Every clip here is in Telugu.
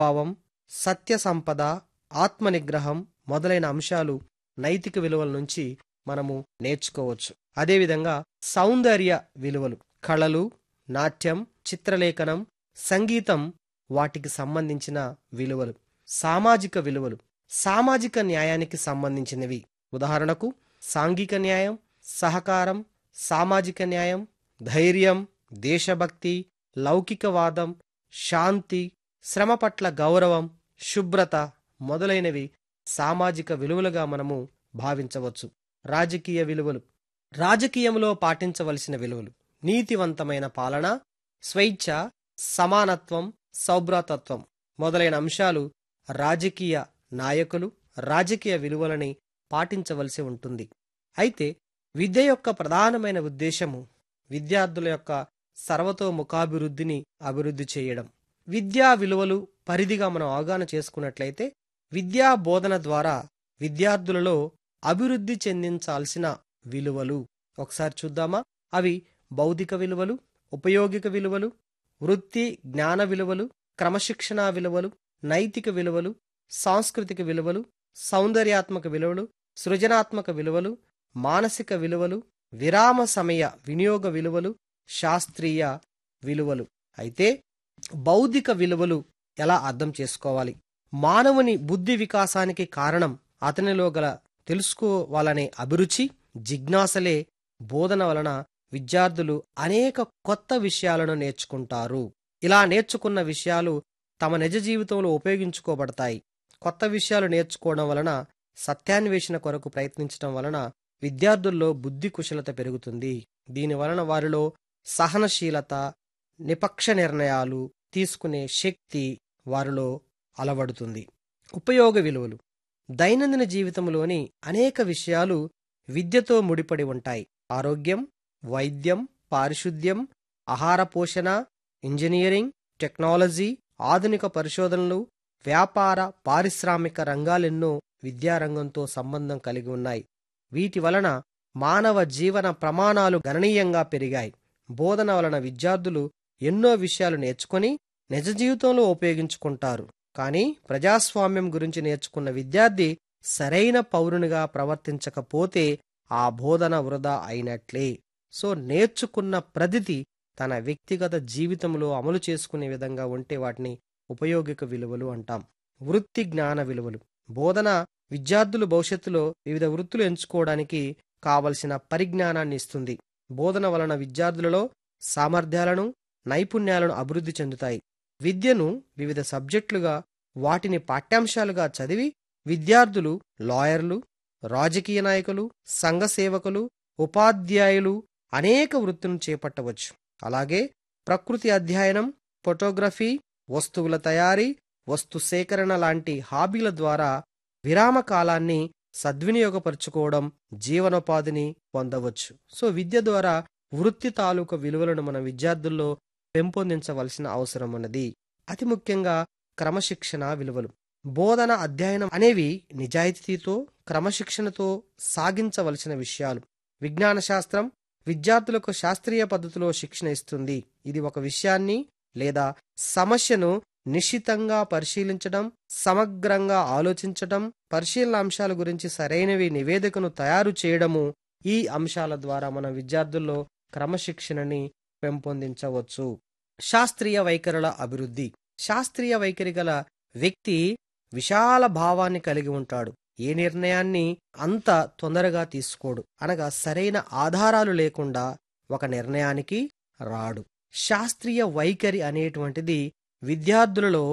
భావం సత్య సంపద ఆత్మనిగ్రహం మొదలైన అంశాలు నైతిక విలువల నుంచి మనము నేర్చుకోవచ్చు అదేవిధంగా సౌందర్య విలువలు కళలు నాట్యం చిత్రలేఖనం సంగీతం వాటికి సంబంధించిన విలువలు సామాజిక విలువలు సామాజిక న్యాయానికి సంబంధించినవి ఉదాహరణకు సాంఘిక న్యాయం సహకారం సామాజిక న్యాయం ధైర్యం దేశభక్తి లౌకికవాదం శాంతి శ్రమ పట్ల గౌరవం శుభ్రత మొదలైనవి సామాజిక విలువలుగా మనము భావించవచ్చు రాజకీయ విలువలు రాజకీయంలో పాటించవలసిన విలువలు నీతివంతమైన పాలన స్వేచ్ఛ సమానత్వం సౌభ్రాతత్వం మొదలైన అంశాలు రాజకీయ నాయకులు రాజకీయ విలువలని పాటించవలసి ఉంటుంది అయితే విద్య యొక్క ప్రధానమైన ఉద్దేశము విద్యార్థుల యొక్క సర్వతోముఖాభివృద్ధిని అభివృద్ధి చేయడం విద్యా విలువలు పరిధిగా మనం అవగాహన చేసుకున్నట్లయితే విద్యా బోధన ద్వారా విద్యార్థులలో అభివృద్ధి చెందించాల్సిన విలువలు ఒకసారి చూద్దామా అవి భౌతిక విలువలు ఉపయోగిక విలువలు వృత్తి జ్ఞాన విలువలు క్రమశిక్షణా విలువలు నైతిక విలువలు సాంస్కృతిక విలువలు సౌందర్యాత్మక విలువలు సృజనాత్మక విలువలు మానసిక విలువలు విరామ సమయ వినియోగ విలువలు శాస్త్రీయ విలువలు అయితే బౌద్ధిక విలువలు ఎలా అర్థం చేసుకోవాలి మానవుని బుద్ధి వికాసానికి కారణం అతనిలో గల తెలుసుకోవాలనే అభిరుచి జిజ్ఞాసలే బోధన వలన విద్యార్థులు అనేక కొత్త విషయాలను నేర్చుకుంటారు ఇలా నేర్చుకున్న విషయాలు తమ నిజ జీవితంలో ఉపయోగించుకోబడతాయి కొత్త విషయాలు నేర్చుకోవడం వలన సత్యాన్వేషణ కొరకు ప్రయత్నించడం వలన విద్యార్థుల్లో బుద్ధి కుశలత పెరుగుతుంది దీని వలన వారిలో సహనశీలత నిపక్ష నిర్ణయాలు తీసుకునే శక్తి వారిలో అలవడుతుంది ఉపయోగ విలువలు దైనందిన జీవితంలోని అనేక విషయాలు విద్యతో ముడిపడి ఉంటాయి ఆరోగ్యం వైద్యం పారిశుద్ధ్యం ఆహార పోషణ ఇంజనీరింగ్ టెక్నాలజీ ఆధునిక పరిశోధనలు వ్యాపార పారిశ్రామిక రంగాలెన్నో విద్యారంగంతో సంబంధం కలిగి ఉన్నాయి వీటి వలన మానవ జీవన ప్రమాణాలు గణనీయంగా పెరిగాయి బోధన వలన విద్యార్థులు ఎన్నో విషయాలు నేర్చుకొని నిజ జీవితంలో ఉపయోగించుకుంటారు కానీ ప్రజాస్వామ్యం గురించి నేర్చుకున్న విద్యార్థి సరైన పౌరునిగా ప్రవర్తించకపోతే ఆ బోధన వృధా అయినట్లే సో నేర్చుకున్న ప్రతిది తన వ్యక్తిగత జీవితంలో అమలు చేసుకునే విధంగా ఉంటే వాటిని ఉపయోగిక విలువలు అంటాం వృత్తి జ్ఞాన విలువలు బోధన విద్యార్థులు భవిష్యత్తులో వివిధ వృత్తులు ఎంచుకోవడానికి కావలసిన పరిజ్ఞానాన్ని ఇస్తుంది బోధన వలన విద్యార్థులలో సామర్థ్యాలను నైపుణ్యాలను అభివృద్ధి చెందుతాయి విద్యను వివిధ సబ్జెక్టులుగా వాటిని పాఠ్యాంశాలుగా చదివి విద్యార్థులు లాయర్లు రాజకీయ నాయకులు సంఘ సేవకులు ఉపాధ్యాయులు అనేక వృత్తులను చేపట్టవచ్చు అలాగే ప్రకృతి అధ్యయనం ఫోటోగ్రఫీ వస్తువుల తయారీ వస్తు సేకరణ లాంటి హాబీల ద్వారా విరామ కాలాన్ని సద్వినియోగపరుచుకోవడం జీవనోపాధిని పొందవచ్చు సో విద్య ద్వారా వృత్తి తాలూకు విలువలను మన విద్యార్థుల్లో పెంపొందించవలసిన అవసరం ఉన్నది అతి ముఖ్యంగా క్రమశిక్షణ విలువలు బోధన అధ్యయనం అనేవి నిజాయితీతో క్రమశిక్షణతో సాగించవలసిన విషయాలు విజ్ఞాన శాస్త్రం విద్యార్థులకు శాస్త్రీయ పద్ధతిలో శిక్షణ ఇస్తుంది ఇది ఒక విషయాన్ని లేదా సమస్యను నిశ్చితంగా పరిశీలించడం సమగ్రంగా ఆలోచించడం పరిశీలన అంశాల గురించి సరైనవి నివేదికను తయారు చేయడము ఈ అంశాల ద్వారా మన విద్యార్థుల్లో క్రమశిక్షణని పెంపొందించవచ్చు శాస్త్రీయ వైఖరుల అభివృద్ధి శాస్త్రీయ వైఖరి గల వ్యక్తి విశాల భావాన్ని కలిగి ఉంటాడు ఏ నిర్ణయాన్ని అంత తొందరగా తీసుకోడు అనగా సరైన ఆధారాలు లేకుండా ఒక నిర్ణయానికి రాడు శాస్త్రీయ వైఖరి అనేటువంటిది విద్యార్థులలో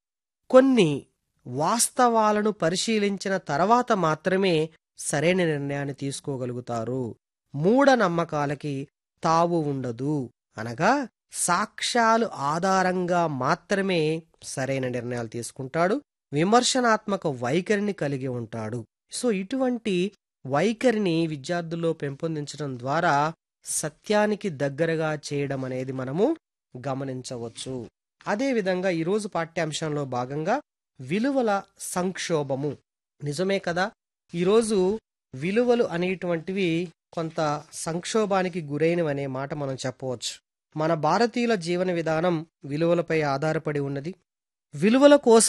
కొన్ని వాస్తవాలను పరిశీలించిన తర్వాత మాత్రమే సరైన నిర్ణయాన్ని తీసుకోగలుగుతారు మూఢనమ్మకాలకి తావు ఉండదు అనగా సాక్ష్యాలు ఆధారంగా మాత్రమే సరైన నిర్ణయాలు తీసుకుంటాడు విమర్శనాత్మక వైఖరిని కలిగి ఉంటాడు సో ఇటువంటి వైఖరిని విద్యార్థుల్లో పెంపొందించడం ద్వారా సత్యానికి దగ్గరగా చేయడం అనేది మనము గమనించవచ్చు అదేవిధంగా ఈరోజు పాఠ్యాంశంలో భాగంగా విలువల సంక్షోభము నిజమే కదా ఈరోజు విలువలు అనేటువంటివి కొంత సంక్షోభానికి గురైనవనే మాట మనం చెప్పవచ్చు మన భారతీయుల జీవన విధానం విలువలపై ఆధారపడి ఉన్నది విలువల కోసం